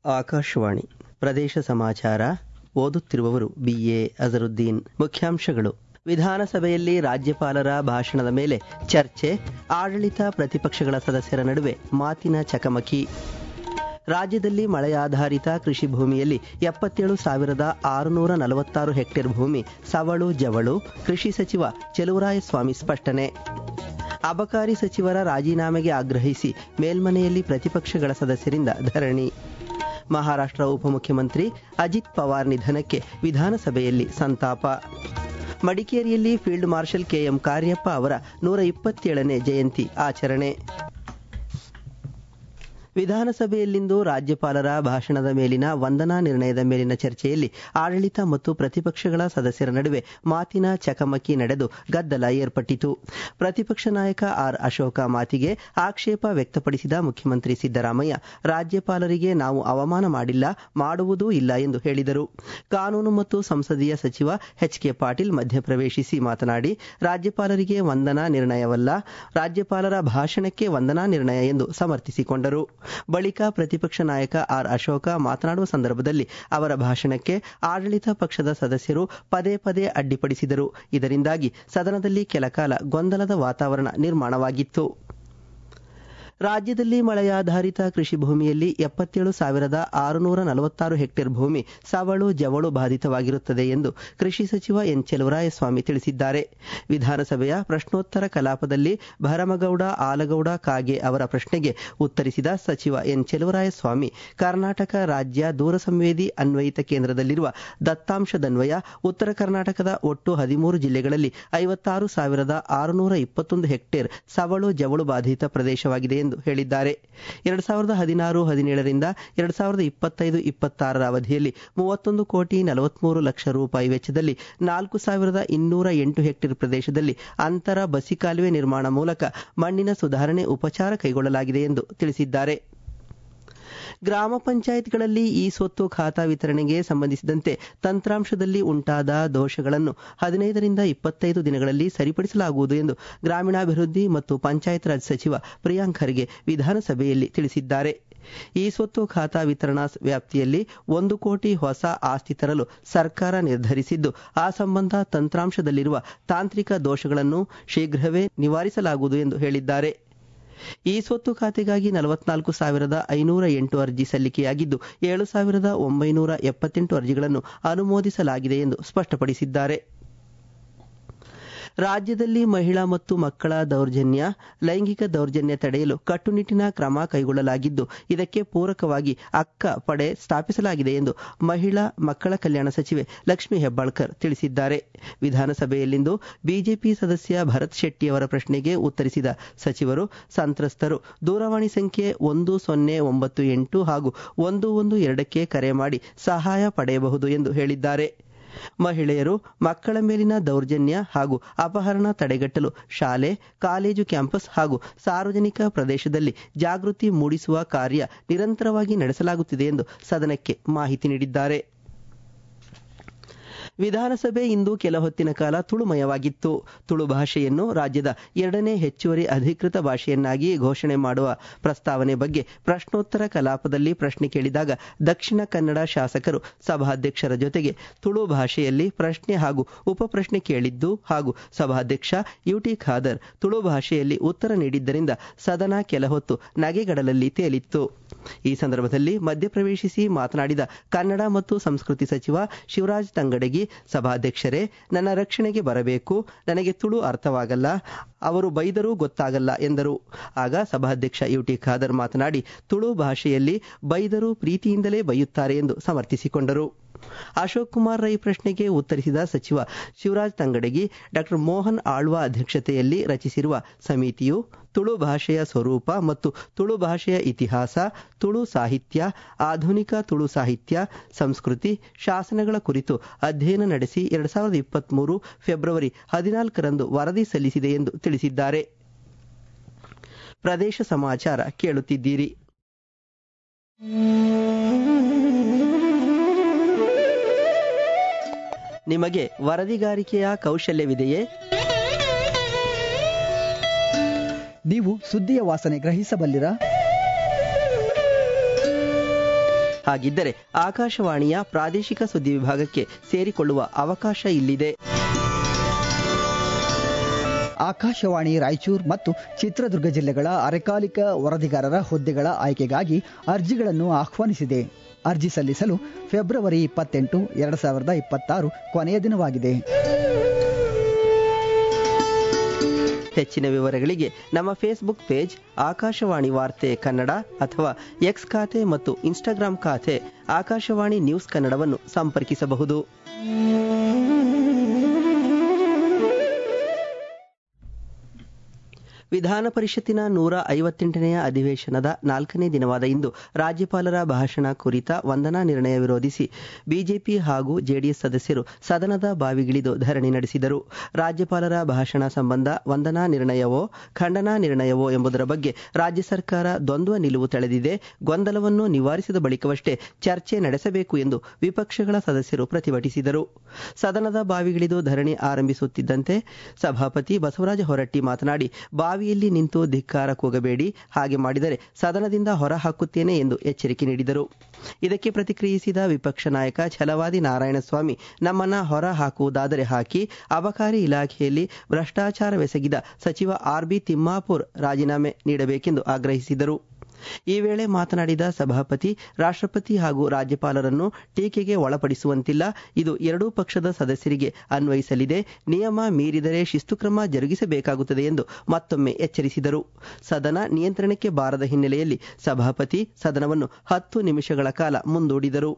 ಆಕಾಶವಾಣಿ ಪ್ರದೇಶ ಸಮಾಚಾರ ಓದುತ್ತಿರುವವರು ಬಿಎ ಅಜರುದ್ದೀನ್ ಮುಖ್ಯಾಂಶಗಳು ವಿಧಾನಸಭೆಯಲ್ಲಿ ರಾಜ್ಯಪಾಲರ ಭಾಷಣದ ಮೇಲೆ ಚರ್ಚೆ ಆಡಳಿತ ಪ್ರತಿಪಕ್ಷಗಳ ಸದಸ್ಯರ ನಡುವೆ ಮಾತಿನ ಚಕಮಕಿ ರಾಜ್ಯದಲ್ಲಿ ಮಳೆಯಾಧಾರಿತ ಕೃಷಿ ಭೂಮಿಯಲ್ಲಿ ಎಪ್ಪತ್ತೇಳು ಸಾವಿರದ ಆರುನೂರ ನಲವತ್ತಾರು ಹೆಕ್ಟೇರ್ ಭೂಮಿ ಸವಳು ಜವಳು ಕೃಷಿ ಸಚಿವ ಚೆಲುವರಾಯಸ್ವಾಮಿ ಸ್ಪಷ್ಟನೆ ಅಬಕಾರಿ ಸಚಿವರ ರಾಜೀನಾಮೆಗೆ ಆಗ್ರಹಿಸಿ ಮೇಲ್ಮನೆಯಲ್ಲಿ ಪ್ರತಿಪಕ್ಷಗಳ ಸದಸ್ಯರಿಂದ ಧರಣಿ ಮಹಾರಾಷ್ಟ್ರ ಉಪಮುಖ್ಯಮಂತ್ರಿ ಅಜಿತ್ ಪವಾರ್ ನಿಧನಕ್ಕೆ ವಿಧಾನಸಭೆಯಲ್ಲಿ ಸಂತಾಪ ಮಡಿಕೇರಿಯಲ್ಲಿ ಫೀಲ್ಡ್ ಮಾರ್ಷಲ್ ಕೆಎಂ ಕಾರ್ಯಪ್ಪ ಅವರ ನೂರ ಇಪ್ಪತ್ತೇಳನೇ ಜಯಂತಿ ಆಚರಣೆ ವಿಧಾನಸಭೆಯಲ್ಲಿಂದು ರಾಜ್ಯಪಾಲರ ಭಾಷಣದ ಮೇಲಿನ ವಂದನಾ ನಿರ್ಣಯದ ಮೇಲಿನ ಚರ್ಚೆಯಲ್ಲಿ ಆಡಳಿತ ಮತ್ತು ಪ್ರತಿಪಕ್ಷಗಳ ಸದಸ್ಯರ ನಡುವೆ ಮಾತಿನ ಚಕಮಕಿ ನಡೆದು ಗದ್ದಲ ಏರ್ಪಟ್ಟಿತು ಪ್ರತಿಪಕ್ಷ ನಾಯಕ ಆರ್ ಅಶೋಕ ಮಾತಿಗೆ ಆಕ್ಷೇಪ ವ್ಯಕ್ತಪಡಿಸಿದ ಮುಖ್ಯಮಂತ್ರಿ ಸಿದ್ದರಾಮಯ್ಯ ರಾಜ್ಯಪಾಲರಿಗೆ ನಾವು ಅವಮಾನ ಮಾಡಿಲ್ಲ ಮಾಡುವುದೂ ಇಲ್ಲ ಎಂದು ಹೇಳಿದರು ಕಾನೂನು ಮತ್ತು ಸಂಸದೀಯ ಸಚಿವ ಎಚ್ ಕೆ ಪಾಟೀಲ್ ಮಧ್ಯಪ್ರವೇಶಿಸಿ ಮಾತನಾಡಿ ರಾಜ್ಯಪಾಲರಿಗೆ ವಂದನಾ ನಿರ್ಣಯವಲ್ಲ ರಾಜ್ಯಪಾಲರ ಭಾಷಣಕ್ಕೆ ವಂದನಾ ನಿರ್ಣಯ ಎಂದು ಸಮರ್ಥಿಸಿಕೊಂಡರು ಬಳಿಕ ಪ್ರತಿಪಕ್ಷ ನಾಯಕ ಆರ್ ಅಶೋಕ ಮಾತನಾಡುವ ಸಂದರ್ಭದಲ್ಲಿ ಅವರ ಭಾಷಣಕ್ಕೆ ಆಡಳಿತ ಪಕ್ಷದ ಸದಸ್ಯರು ಪದೇ ಪದೇ ಅಡ್ಡಿಪಡಿಸಿದರು ಇದರಿಂದಾಗಿ ಸದನದಲ್ಲಿ ಕೆಲಕಾಲ ಗೊಂದಲದ ವಾತಾವರಣ ನಿರ್ಮಾಣವಾಗಿತ್ತು ರಾಜ್ಯದಲ್ಲಿ ಮಳೆಯಾಧಾರಿತ ಕೃಷಿ ಭೂಮಿಯಲ್ಲಿ ಎಪ್ಪತ್ತೇಳು ಸಾವಿರದ ಆರುನೂರ ನಲವತ್ತಾರು ಹೆಕ್ಟೇರ್ ಭೂಮಿ ಸವಳು ಜವಳು ಬಾಧಿತವಾಗಿರುತ್ತದೆ ಎಂದು ಕೃಷಿ ಸಚಿವ ಎನ್ ಚೆಲುವರಾಯಸ್ವಾಮಿ ತಿಳಿಸಿದ್ದಾರೆ ವಿಧಾನಸಭೆಯ ಪ್ರಶ್ನೋತ್ತರ ಕಲಾಪದಲ್ಲಿ ಭರಮಗೌಡ ಆಲಗೌಡ ಕಾಗೆ ಅವರ ಪ್ರಶ್ನೆಗೆ ಉತ್ತರಿಸಿದ ಸಚಿವ ಎನ್ ಚೆಲುವರಾಯಸ್ವಾಮಿ ಕರ್ನಾಟಕ ರಾಜ್ಯ ದೂರಸಂವೇದಿ ಅನ್ವಯಿತ ಕೇಂದ್ರದಲ್ಲಿರುವ ದತ್ತಾಂಶದನ್ವಯ ಉತ್ತರ ಕರ್ನಾಟಕದ ಒಟ್ಟು ಹದಿಮೂರು ಜಿಲ್ಲೆಗಳಲ್ಲಿ ಐವತ್ತಾರು ಸಾವಿರದ ಆರುನೂರ ಇಪ್ಪತ್ತೊಂದು ಹೆಕ್ಟೇರ್ ಸವಳು ಜವಳು ಬಾಧಿತ ಪ್ರದೇಶವಾಗಿದೆ ಎಂದು ಹೇಳಿದ್ದಾರೆ ಎರಡ್ ಸಾವಿರದ ಹದಿನಾರು ಹದಿನೇಳರಿಂದ ಎರಡ್ ಸಾವಿರದ ಇಪ್ಪತ್ತೈದು ಇಪ್ಪತ್ತಾರರ ಅವಧಿಯಲ್ಲಿ ಮೂವತ್ತೊಂದು ಕೋಟಿ ನಲವತ್ಮೂರು ಲಕ್ಷ ರೂಪಾಯಿ ವೆಚ್ಚದಲ್ಲಿ ನಾಲ್ಕು ಸಾವಿರದ ಇನ್ನೂರ ಎಂಟು ಹೆಕ್ಟೇರ್ ಪ್ರದೇಶದಲ್ಲಿ ಅಂತರ ಬಸಿಕಾಲುವೆ ನಿರ್ಮಾಣ ಮೂಲಕ ಮಣ್ಣಿನ ಸುಧಾರಣೆ ಉಪಚಾರ ಕೈಗೊಳ್ಳಲಾಗಿದೆ ಎಂದು ತಿಳಿಸಿದ್ದಾರೆ ಗ್ರಾಮ ಪಂಚಾಯತ್ಗಳಲ್ಲಿ ಈ ಸ್ವತ್ತು ಖಾತಾ ವಿತರಣೆಗೆ ಸಂಬಂಧಿಸಿದಂತೆ ತಂತ್ರಾಂಶದಲ್ಲಿ ಉಂಟಾದ ದೋಷಗಳನ್ನು ಹದಿನೈದರಿಂದ ಇಪ್ಪತ್ತೈದು ದಿನಗಳಲ್ಲಿ ಸರಿಪಡಿಸಲಾಗುವುದು ಎಂದು ಗ್ರಾಮೀಣಾಭಿವೃದ್ಧಿ ಮತ್ತು ಪಂಚಾಯತ್ ರಾಜ್ ಸಚಿವ ಪ್ರಿಯಾಂಕ್ ಖರ್ಗೆ ವಿಧಾನಸಭೆಯಲ್ಲಿ ತಿಳಿಸಿದ್ದಾರೆ ಈ ಸ್ವತ್ತು ಖಾತಾ ವಿತರಣಾ ವ್ಯಾಪ್ತಿಯಲ್ಲಿ ಒಂದು ಕೋಟಿ ಹೊಸ ಆಸ್ತಿ ತರಲು ಸರ್ಕಾರ ನಿರ್ಧರಿಸಿದ್ದು ಆ ಸಂಬಂಧ ತಂತ್ರಾಂಶದಲ್ಲಿರುವ ತಾಂತ್ರಿಕ ದೋಷಗಳನ್ನು ಶೀಘ್ರವೇ ನಿವಾರಿಸಲಾಗುವುದು ಎಂದು ಹೇಳಿದ್ದಾರೆ ಈ ಸ್ವತ್ತು ಖಾತೆಗಾಗಿ ನಲವತ್ನಾಲ್ಕು ಸಾವಿರದ ಐನೂರ ಎಂಟು ಅರ್ಜಿ ಸಲ್ಲಿಕೆಯಾಗಿದ್ದು ಏಳು ಸಾವಿರದ ಒಂಬೈನೂರ ಎಪ್ಪತ್ತೆಂಟು ಅರ್ಜಿಗಳನ್ನು ಅನುಮೋದಿಸಲಾಗಿದೆ ಎಂದು ಸ್ಪಷ್ಟಪಡಿಸಿದ್ದಾರೆ ರಾಜ್ಯದಲ್ಲಿ ಮಹಿಳಾ ಮತ್ತು ಮಕ್ಕಳ ದೌರ್ಜನ್ಯ ಲೈಂಗಿಕ ದೌರ್ಜನ್ಯ ತಡೆಯಲು ಕಟ್ಟುನಿಟ್ಟಿನ ಕ್ರಮ ಕೈಗೊಳ್ಳಲಾಗಿದ್ದು ಇದಕ್ಕೆ ಪೂರಕವಾಗಿ ಅಕ್ಕ ಪಡೆ ಸ್ಥಾಪಿಸಲಾಗಿದೆ ಎಂದು ಮಹಿಳಾ ಮಕ್ಕಳ ಕಲ್ಯಾಣ ಸಚಿವೆ ಲಕ್ಷ್ಮೀ ಹೆಬ್ಬಾಳ್ಕರ್ ತಿಳಿಸಿದ್ದಾರೆ ವಿಧಾನಸಭೆಯಲ್ಲಿಂದು ಬಿಜೆಪಿ ಸದಸ್ಯ ಭರತ್ ಶೆಟ್ಟಿ ಅವರ ಪ್ರಶ್ನೆಗೆ ಉತ್ತರಿಸಿದ ಸಚಿವರು ಸಂತ್ರಸ್ತರು ದೂರವಾಣಿ ಸಂಖ್ಯೆ ಒಂದು ಸೊನ್ನೆ ಒಂಬತ್ತು ಎಂಟು ಹಾಗೂ ಒಂದು ಒಂದು ಎರಡಕ್ಕೆ ಕರೆ ಮಾಡಿ ಸಹಾಯ ಪಡೆಯಬಹುದು ಎಂದು ಹೇಳಿದ್ದಾರೆ ಮಹಿಳೆಯರು ಮಕ್ಕಳ ಮೇಲಿನ ದೌರ್ಜನ್ಯ ಹಾಗೂ ಅಪಹರಣ ತಡೆಗಟ್ಟಲು ಶಾಲೆ ಕಾಲೇಜು ಕ್ಯಾಂಪಸ್ ಹಾಗೂ ಸಾರ್ವಜನಿಕ ಪ್ರದೇಶದಲ್ಲಿ ಜಾಗೃತಿ ಮೂಡಿಸುವ ಕಾರ್ಯ ನಿರಂತರವಾಗಿ ನಡೆಸಲಾಗುತ್ತಿದೆ ಎಂದು ಸದನಕ್ಕೆ ಮಾಹಿತಿ ನೀಡಿದ್ದಾರೆ ವಿಧಾನಸಭೆ ಇಂದು ಕೆಲ ಹೊತ್ತಿನ ಕಾಲ ತುಳುಮಯವಾಗಿತ್ತು ತುಳು ಭಾಷೆಯನ್ನು ರಾಜ್ಯದ ಎರಡನೇ ಹೆಚ್ಚುವರಿ ಅಧಿಕೃತ ಭಾಷೆಯನ್ನಾಗಿ ಘೋಷಣೆ ಮಾಡುವ ಪ್ರಸ್ತಾವನೆ ಬಗ್ಗೆ ಪ್ರಶ್ನೋತ್ತರ ಕಲಾಪದಲ್ಲಿ ಪ್ರಶ್ನೆ ಕೇಳಿದಾಗ ದಕ್ಷಿಣ ಕನ್ನಡ ಶಾಸಕರು ಸಭಾಧ್ಯಕ್ಷರ ಜೊತೆಗೆ ತುಳು ಭಾಷೆಯಲ್ಲಿ ಪ್ರಶ್ನೆ ಹಾಗೂ ಉಪಪ್ರಶ್ನೆ ಕೇಳಿದ್ದು ಹಾಗೂ ಸಭಾಧ್ಯಕ್ಷ ಯುಟಿ ಖಾದರ್ ತುಳು ಭಾಷೆಯಲ್ಲಿ ಉತ್ತರ ನೀಡಿದ್ದರಿಂದ ಸದನ ಕೆಲಹೊತ್ತು ನಗೆಗಡಲಲ್ಲಿ ತೇಲಿತ್ತು ಈ ಸಂದರ್ಭದಲ್ಲಿ ಮಧ್ಯಪ್ರವೇಶಿಸಿ ಮಾತನಾಡಿದ ಕನ್ನಡ ಮತ್ತು ಸಂಸ್ಕೃತಿ ಸಚಿವ ಶಿವರಾಜ್ ತಂಗಡಗಿ ಸಭಾಧ್ಯಕ್ಷರೇ ನನ್ನ ರಕ್ಷಣೆಗೆ ಬರಬೇಕು ನನಗೆ ತುಳು ಅರ್ಥವಾಗಲ್ಲ ಅವರು ಬೈದರೂ ಗೊತ್ತಾಗಲ್ಲ ಎಂದರು ಆಗ ಸಭಾಧ್ಯಕ್ಷ ಯುಟಿ ಖಾದರ್ ಮಾತನಾಡಿ ತುಳು ಭಾಷೆಯಲ್ಲಿ ಬೈದರೂ ಪ್ರೀತಿಯಿಂದಲೇ ಬೈಯುತ್ತಾರೆ ಎಂದು ಸಮರ್ಥಿಸಿಕೊಂಡರು ಅಶೋಕ್ ಕುಮಾರ್ ರೈ ಪ್ರಶ್ನೆಗೆ ಉತ್ತರಿಸಿದ ಸಚಿವ ಶಿವರಾಜ್ ತಂಗಡಗಿ ಡಾಕ್ಟರ್ ಮೋಹನ್ ಆಳ್ವ ಅಧ್ಯಕ್ಷತೆಯಲ್ಲಿ ರಚಿಸಿರುವ ಸಮಿತಿಯು ತುಳು ಭಾಷೆಯ ಸ್ವರೂಪ ಮತ್ತು ತುಳು ಭಾಷೆಯ ಇತಿಹಾಸ ತುಳು ಸಾಹಿತ್ಯ ಆಧುನಿಕ ತುಳು ಸಾಹಿತ್ಯ ಸಂಸ್ಕೃತಿ ಶಾಸನಗಳ ಕುರಿತು ಅಧ್ಯಯನ ನಡೆಸಿ ಎರಡ್ ಸಾವಿರದ ಇಪ್ಪತ್ಮೂರು ಫೆಬ್ರವರಿ ಹದಿನಾಲ್ಕರಂದು ವರದಿ ಸಲ್ಲಿಸಿದೆ ಎಂದು ತಿಳಿಸಿದ್ದಾರೆ ಪ್ರದೇಶ ಸಮಾಚಾರ ಕೇಳುತ್ತಿದ್ದೀರಿ ನಿಮಗೆ ವರದಿಗಾರಿಕೆಯ ಕೌಶಲ್ಯವಿದೆಯೇ ನೀವು ಸುದ್ದಿಯ ವಾಸನೆ ಗ್ರಹಿಸಬಲ್ಲಿರಾ ಹಾಗಿದ್ದರೆ ಆಕಾಶವಾಣಿಯ ಪ್ರಾದೇಶಿಕ ಸುದ್ದಿ ವಿಭಾಗಕ್ಕೆ ಸೇರಿಕೊಳ್ಳುವ ಅವಕಾಶ ಇಲ್ಲಿದೆ ಆಕಾಶವಾಣಿ ರಾಯಚೂರು ಮತ್ತು ಚಿತ್ರದುರ್ಗ ಜಿಲ್ಲೆಗಳ ಅರೆಕಾಲಿಕ ವರದಿಗಾರರ ಹುದ್ದೆಗಳ ಆಯ್ಕೆಗಾಗಿ ಅರ್ಜಿಗಳನ್ನು ಆಹ್ವಾನಿಸಿದೆ ಅರ್ಜಿ ಸಲ್ಲಿಸಲು ಫೆಬ್ರವರಿ ಇಪ್ಪತ್ತೆಂಟು ಎರಡು ಸಾವಿರದ ಇಪ್ಪತ್ತಾರು ಕೊನೆಯ ದಿನವಾಗಿದೆ ಹೆಚ್ಚಿನ ವಿವರಗಳಿಗೆ ನಮ್ಮ ಫೇಸ್ಬುಕ್ ಪೇಜ್ ಆಕಾಶವಾಣಿ ವಾರ್ತೆ ಕನ್ನಡ ಅಥವಾ ಎಕ್ಸ್ ಖಾತೆ ಮತ್ತು ಇನ್ಸ್ಟಾಗ್ರಾಂ ಖಾತೆ ಆಕಾಶವಾಣಿ ನ್ಯೂಸ್ ಕನ್ನಡವನ್ನು ಸಂಪರ್ಕಿಸಬಹುದು ವಿಧಾನ ಪರಿಷತ್ತಿನ ನೂರ ಐವತ್ತೆಂಟನೆಯ ಅಧಿವೇಶನದ ನಾಲ್ಕನೇ ದಿನವಾದ ಇಂದು ರಾಜ್ಯಪಾಲರ ಭಾಷಣ ಕುರಿತ ವಂದನಾ ನಿರ್ಣಯ ವಿರೋಧಿಸಿ ಬಿಜೆಪಿ ಹಾಗೂ ಜೆಡಿಎಸ್ ಸದಸ್ಯರು ಸದನದ ಬಾವಿಗಿಳಿದು ಧರಣಿ ನಡೆಸಿದರು ರಾಜ್ಯಪಾಲರ ಭಾಷಣ ಸಂಬಂಧ ವಂದನಾ ನಿರ್ಣಯವೋ ಖಂಡನಾ ನಿರ್ಣಯವೋ ಎಂಬುದರ ಬಗ್ಗೆ ರಾಜ್ಯ ಸರ್ಕಾರ ದ್ವಂದ್ವ ನಿಲುವು ತಳೆದಿದೆ ಗೊಂದಲವನ್ನು ನಿವಾರಿಸಿದ ಬಳಿಕವಷ್ಟೇ ಚರ್ಚೆ ನಡೆಸಬೇಕು ಎಂದು ವಿಪಕ್ಷಗಳ ಸದಸ್ಯರು ಪ್ರತಿಭಟಿಸಿದರು ಸದನದ ಬಾವಿಗಿಳಿದು ಧರಣಿ ಆರಂಭಿಸುತ್ತಿದ್ದಂತೆ ಸಭಾಪತಿ ಬಸವರಾಜ ಹೊರಟ್ಟಿ ಮಾತನಾಡಿ ಬಾವಿಯಲ್ಲಿ ನಿಂತು ಧಿಕ್ಕಾರ ಕೂಗಬೇಡಿ ಹಾಗೆ ಮಾಡಿದರೆ ಸದನದಿಂದ ಹೊರ ಹಾಕುತ್ತೇನೆ ಎಂದು ಎಚ್ಚರಿಕೆ ನೀಡಿದರು ಇದಕ್ಕೆ ಪ್ರತಿಕ್ರಿಯಿಸಿದ ವಿಪಕ್ಷ ನಾಯಕ ಛಲವಾದಿ ನಾರಾಯಣಸ್ವಾಮಿ ನಮ್ಮನ್ನ ಹೊರ ಹಾಕುವುದಾದರೆ ಹಾಕಿ ಅಬಕಾರಿ ಇಲಾಖೆಯಲ್ಲಿ ಭ್ರಷ್ಟಾಚಾರವೆಸಗಿದ ಸಚಿವ ಆರ್ ಬಿ ತಿಮ್ಮಾಪುರ್ ರಾಜೀನಾಮೆ ನೀಡಬೇಕೆಂದು ಆಗ್ರಹಿಸಿದರು ಈ ವೇಳೆ ಮಾತನಾಡಿದ ಸಭಾಪತಿ ರಾಷ್ಟ್ರಪತಿ ಹಾಗೂ ರಾಜ್ಯಪಾಲರನ್ನು ಟೀಕೆಗೆ ಒಳಪಡಿಸುವಂತಿಲ್ಲ ಇದು ಎರಡೂ ಪಕ್ಷದ ಸದಸ್ಯರಿಗೆ ಅನ್ವಯಿಸಲಿದೆ ನಿಯಮ ಮೀರಿದರೆ ಶಿಸ್ತು ಕ್ರಮ ಜರುಗಿಸಬೇಕಾಗುತ್ತದೆ ಎಂದು ಮತ್ತೊಮ್ಮೆ ಎಚ್ಚರಿಸಿದರು ಸದನ ನಿಯಂತ್ರಣಕ್ಕೆ ಬಾರದ ಹಿನ್ನೆಲೆಯಲ್ಲಿ ಸಭಾಪತಿ ಸದನವನ್ನು ಹತ್ತು ನಿಮಿಷಗಳ ಕಾಲ ಮುಂದೂಡಿದರು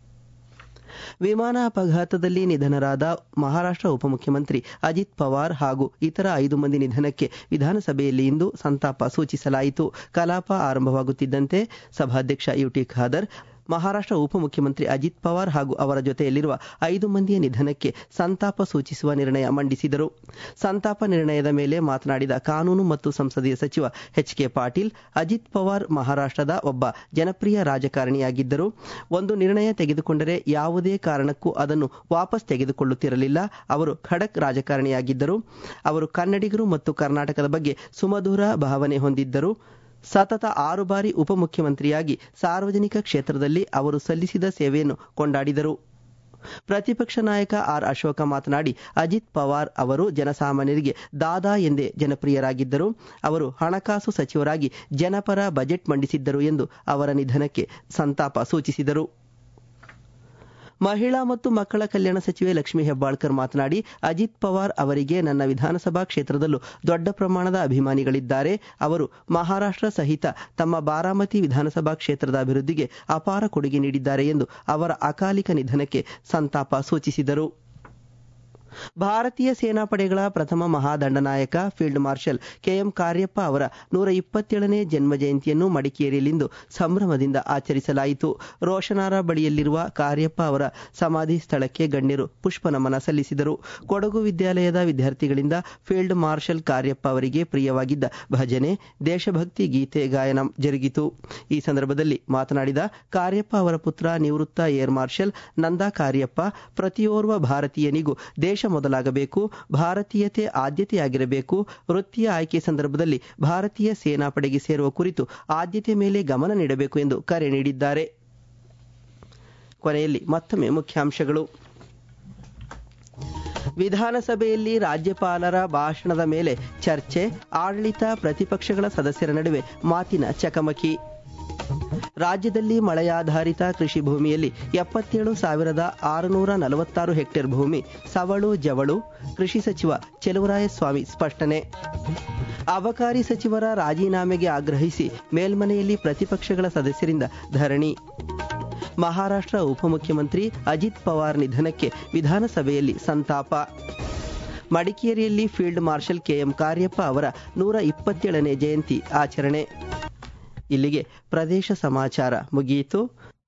ವಿಮಾನ ಅಪಘಾತದಲ್ಲಿ ನಿಧನರಾದ ಮಹಾರಾಷ್ಟ್ರ ಉಪಮುಖ್ಯಮಂತ್ರಿ ಅಜಿತ್ ಪವಾರ್ ಹಾಗೂ ಇತರ ಐದು ಮಂದಿ ನಿಧನಕ್ಕೆ ವಿಧಾನಸಭೆಯಲ್ಲಿ ಇಂದು ಸಂತಾಪ ಸೂಚಿಸಲಾಯಿತು ಕಲಾಪ ಆರಂಭವಾಗುತ್ತಿದ್ದಂತೆ ಸಭಾಧ್ಯಕ್ಷ ಯುಟಿ ಖಾದರ್ ಮಹಾರಾಷ್ಟ್ರ ಉಪಮುಖ್ಯಮಂತ್ರಿ ಅಜಿತ್ ಪವಾರ್ ಹಾಗೂ ಅವರ ಜೊತೆಯಲ್ಲಿರುವ ಐದು ಮಂದಿಯ ನಿಧನಕ್ಕೆ ಸಂತಾಪ ಸೂಚಿಸುವ ನಿರ್ಣಯ ಮಂಡಿಸಿದರು ಸಂತಾಪ ನಿರ್ಣಯದ ಮೇಲೆ ಮಾತನಾಡಿದ ಕಾನೂನು ಮತ್ತು ಸಂಸದೀಯ ಸಚಿವ ಎಚ್ ಕೆ ಪಾಟೀಲ್ ಅಜಿತ್ ಪವಾರ್ ಮಹಾರಾಷ್ಟ್ರದ ಒಬ್ಬ ಜನಪ್ರಿಯ ರಾಜಕಾರಣಿಯಾಗಿದ್ದರು ಒಂದು ನಿರ್ಣಯ ತೆಗೆದುಕೊಂಡರೆ ಯಾವುದೇ ಕಾರಣಕ್ಕೂ ಅದನ್ನು ವಾಪಸ್ ತೆಗೆದುಕೊಳ್ಳುತ್ತಿರಲಿಲ್ಲ ಅವರು ಖಡಕ್ ರಾಜಕಾರಣಿಯಾಗಿದ್ದರು ಅವರು ಕನ್ನಡಿಗರು ಮತ್ತು ಕರ್ನಾಟಕದ ಬಗ್ಗೆ ಸುಮಧುರ ಭಾವನೆ ಹೊಂದಿದ್ದರು ಸತತ ಆರು ಬಾರಿ ಉಪಮುಖ್ಯಮಂತ್ರಿಯಾಗಿ ಸಾರ್ವಜನಿಕ ಕ್ಷೇತ್ರದಲ್ಲಿ ಅವರು ಸಲ್ಲಿಸಿದ ಸೇವೆಯನ್ನು ಕೊಂಡಾಡಿದರು ಪ್ರತಿಪಕ್ಷ ನಾಯಕ ಆರ್ ಅಶೋಕ ಮಾತನಾಡಿ ಅಜಿತ್ ಪವಾರ್ ಅವರು ಜನಸಾಮಾನ್ಯರಿಗೆ ದಾದಾ ಎಂದೇ ಜನಪ್ರಿಯರಾಗಿದ್ದರು ಅವರು ಹಣಕಾಸು ಸಚಿವರಾಗಿ ಜನಪರ ಬಜೆಟ್ ಮಂಡಿಸಿದ್ದರು ಎಂದು ಅವರ ನಿಧನಕ್ಕೆ ಸಂತಾಪ ಸೂಚಿಸಿದರು ಮಹಿಳಾ ಮತ್ತು ಮಕ್ಕಳ ಕಲ್ಯಾಣ ಸಚಿವೆ ಲಕ್ಷ್ಮೀ ಹೆಬ್ಬಾಳ್ಕರ್ ಮಾತನಾಡಿ ಅಜಿತ್ ಪವಾರ್ ಅವರಿಗೆ ನನ್ನ ವಿಧಾನಸಭಾ ಕ್ಷೇತ್ರದಲ್ಲೂ ದೊಡ್ಡ ಪ್ರಮಾಣದ ಅಭಿಮಾನಿಗಳಿದ್ದಾರೆ ಅವರು ಮಹಾರಾಷ್ಟ್ರ ಸಹಿತ ತಮ್ಮ ಬಾರಾಮತಿ ವಿಧಾನಸಭಾ ಕ್ಷೇತ್ರದ ಅಭಿವೃದ್ಧಿಗೆ ಅಪಾರ ಕೊಡುಗೆ ನೀಡಿದ್ದಾರೆ ಎಂದು ಅವರ ಅಕಾಲಿಕ ನಿಧನಕ್ಕೆ ಸಂತಾಪ ಸೂಚಿಸಿದರು ಭಾರತೀಯ ಸೇನಾಪಡೆಗಳ ಪ್ರಥಮ ಮಹಾದಂಡನಾಯಕ ಫೀಲ್ಡ್ ಮಾರ್ಷಲ್ ಕೆಎಂ ಕಾರ್ಯಪ್ಪ ಅವರ ನೂರ ಇಪ್ಪತ್ತೇಳನೇ ಜನ್ಮ ಜಯಂತಿಯನ್ನು ಮಡಿಕೇರಿಯಲ್ಲಿಂದು ಸಂಭ್ರಮದಿಂದ ಆಚರಿಸಲಾಯಿತು ರೋಷನಾರ ಬಳಿಯಲ್ಲಿರುವ ಕಾರ್ಯಪ್ಪ ಅವರ ಸಮಾಧಿ ಸ್ಥಳಕ್ಕೆ ಗಣ್ಯರು ಪುಷ್ಪ ನಮನ ಸಲ್ಲಿಸಿದರು ಕೊಡಗು ವಿದ್ಯಾಲಯದ ವಿದ್ಯಾರ್ಥಿಗಳಿಂದ ಫೀಲ್ಡ್ ಮಾರ್ಷಲ್ ಕಾರ್ಯಪ್ಪ ಅವರಿಗೆ ಪ್ರಿಯವಾಗಿದ್ದ ಭಜನೆ ದೇಶಭಕ್ತಿ ಗೀತೆ ಗಾಯನ ಜರುಗಿತು ಈ ಸಂದರ್ಭದಲ್ಲಿ ಮಾತನಾಡಿದ ಕಾರ್ಯಪ್ಪ ಅವರ ಪುತ್ರ ನಿವೃತ್ತ ಏರ್ ಮಾರ್ಷಲ್ ನಂದಾ ಕಾರ್ಯಪ್ಪ ಪ್ರತಿಯೋರ್ವ ಭಾರತೀಯನಿಗೂ ದೇಶ ಮೊದಲಾಗಬೇಕು ಭಾರತೀಯತೆ ಆದ್ಯತೆಯಾಗಿರಬೇಕು ವೃತ್ತಿಯ ಆಯ್ಕೆ ಸಂದರ್ಭದಲ್ಲಿ ಭಾರತೀಯ ಸೇನಾಪಡೆಗೆ ಸೇರುವ ಕುರಿತು ಆದ್ಯತೆ ಮೇಲೆ ಗಮನ ನೀಡಬೇಕು ಎಂದು ಕರೆ ನೀಡಿದ್ದಾರೆ ಕೊನೆಯಲ್ಲಿ ಮತ್ತೊಮ್ಮೆ ಮುಖ್ಯಾಂಶಗಳು ವಿಧಾನಸಭೆಯಲ್ಲಿ ರಾಜ್ಯಪಾಲರ ಭಾಷಣದ ಮೇಲೆ ಚರ್ಚೆ ಆಡಳಿತ ಪ್ರತಿಪಕ್ಷಗಳ ಸದಸ್ಯರ ನಡುವೆ ಮಾತಿನ ಚಕಮಕಿ ರಾಜ್ಯದಲ್ಲಿ ಮಳೆಯಾಧಾರಿತ ಕೃಷಿ ಭೂಮಿಯಲ್ಲಿ ಎಪ್ಪತ್ತೇಳು ಸಾವಿರದ ಆರುನೂರ ನಲವತ್ತಾರು ಹೆಕ್ಟೇರ್ ಭೂಮಿ ಸವಳು ಜವಳು ಕೃಷಿ ಸಚಿವ ಚೆಲುವರಾಯಸ್ವಾಮಿ ಸ್ಪಷ್ಟನೆ ಅಬಕಾರಿ ಸಚಿವರ ರಾಜೀನಾಮೆಗೆ ಆಗ್ರಹಿಸಿ ಮೇಲ್ಮನೆಯಲ್ಲಿ ಪ್ರತಿಪಕ್ಷಗಳ ಸದಸ್ಯರಿಂದ ಧರಣಿ ಮಹಾರಾಷ್ಟ್ರ ಉಪಮುಖ್ಯಮಂತ್ರಿ ಅಜಿತ್ ಪವಾರ್ ನಿಧನಕ್ಕೆ ವಿಧಾನಸಭೆಯಲ್ಲಿ ಸಂತಾಪ ಮಡಿಕೇರಿಯಲ್ಲಿ ಫೀಲ್ಡ್ ಮಾರ್ಷಲ್ ಕೆಎಂ ಕಾರ್ಯಪ್ಪ ಅವರ ನೂರ ಇಪ್ಪತ್ತೇಳನೇ ಜಯಂತಿ ಆಚರಣೆ ಇಲ್ಲಿಗೆ ಪ್ರದೇಶ ಸಮಾಚಾರ ಮುಗಿಯಿತು